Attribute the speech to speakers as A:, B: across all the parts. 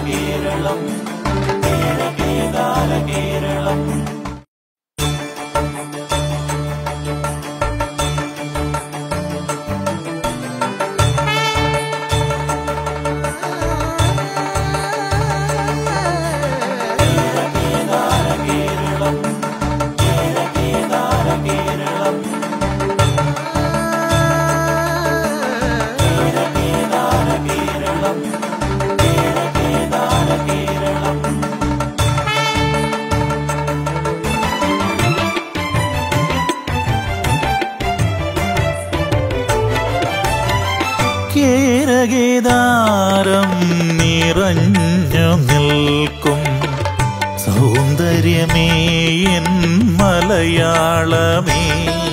A: കേരകേദാരം നിറഞ്ഞു നിൽക്കും സൗന്ദര്യമേ എൻ മലയാളമേ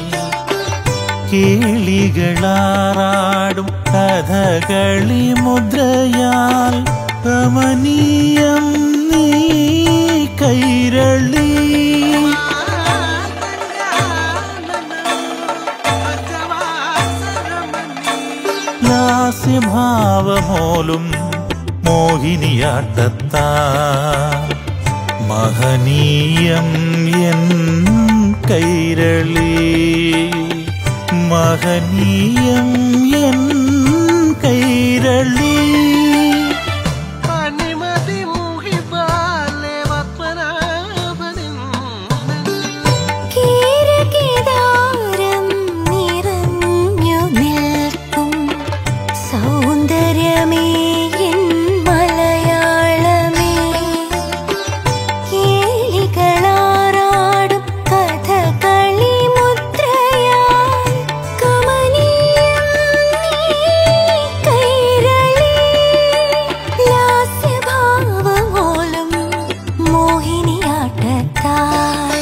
A: കേളികളാറാടും കഥകളി മുദ്രയാൽ രമണീയം നീ കൈരളി ലാസ്യഭാവമോലും മോഹിനിയാട്ടത്താ മഹനീയം എൻ കൈരളി മഹനീയം എൻ കൈരളി
B: അനുമതി മുഹിബാലെ പത്മനാഭനിൻ
C: കേരകേദാരം നിറഞ്ഞു നിൽക്കും സൗന്ദര്യമേ എൻ മലയാളമേ കേളികളാറാടും കഥകളി മുദ്രയാൽ കമനീയം നീ കൈരളി ലാസ്യഭാവമോലും മോഹിനിയാട്ടത്താൽ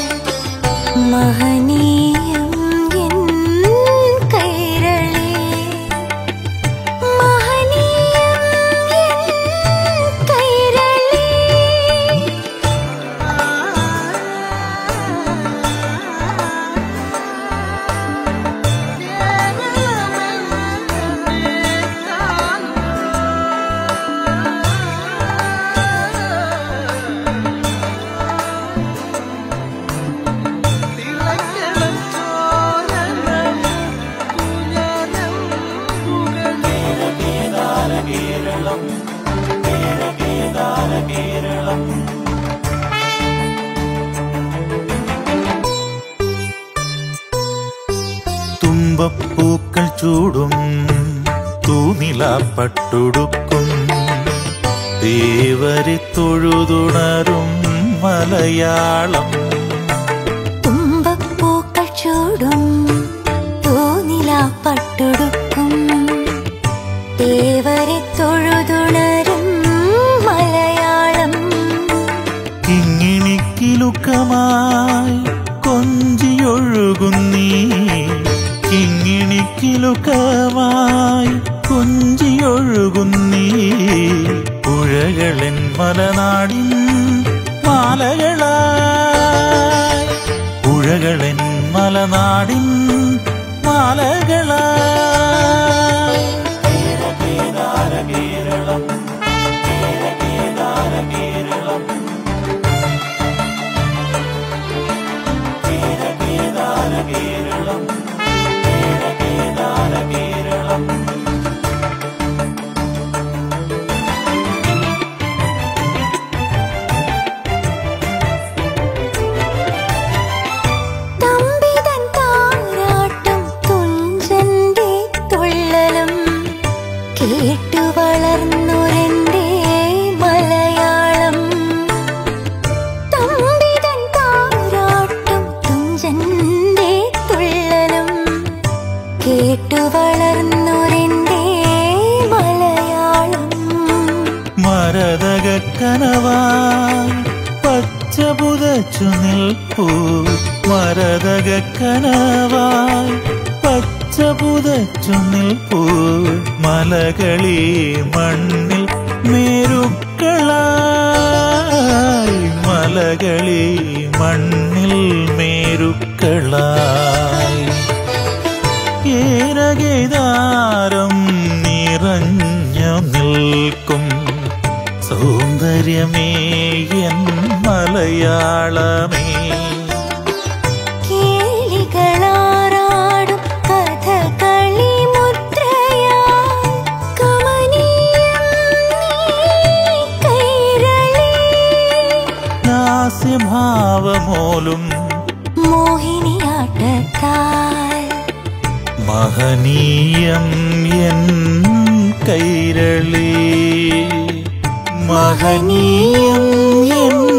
C: മഹനീയം എൻ കൈരളി മഹനീയം എൻ കൈരളി
B: തിളക്കണം ചോരണം കുഞ്ഞനം പുകഴ്
A: തുമ്പപ്പൂക്കൾ ചൂടും തൂനിലാപ്പട്ടുടുക്കും ദേവരെ തൊഴുതുണരും മലയാളം
C: തുമ്പപ്പൂക്കൾ ചൂടും തോന്നിലാപ്പട്ടുടുക്കും ദേവരെ തൊഴുതുണരും മലയാളം
A: കിങ്ങിണിക്കിലുക്കമായി കൊഞ്ചിയൊഴുകുന്നീ കിങ്ങിണിക്കിലുക്കമായി കൊഞ്ചിയൊഴുകുന്നീ പുഴകളൻ മലനാടിൻ മാലകളായി പുഴകളൻ മലനാടിൻ മാലകളായി
C: തമ്പിതൻ താരാട്ടും തുഞ്ചന്റെ തുള്ളലും കേട്ടു വളർന്നൊരെന്റെ മലയാളം തമ്പിതൻ താരാട്ടും തുഞ്ചന്റെ തുള്ളലും കേട്ടു വളർന്നൊരെന്റെ മലയാളം
A: മരതക കനവായി പച്ച പുതച്ചു നിൽപ്പൂ മരതക കനവായി പച്ച പുതച്ചു നിൽപ്പൂ മലകളി മണ്ണിൽ മേരുക്കളായി മലകളി മണ്ണിൽ മേരുക്കളായി ഏരകേദാരം നിറഞ്ഞു നിൽക്കും സൗന്ദര്യ സൗന്ദര്യമേ എൻ മലയാളമേ
C: കേളികളാറാടും കഥകളി മുദ്രയാൽ കമനീയം നീ കൈരളി
A: ലാസ്യഭാവമോലും
C: മോഹിനിയാട്ടത്താൽ
A: മഹനീയം എൻ കൈരളി മഹനീയം എൻ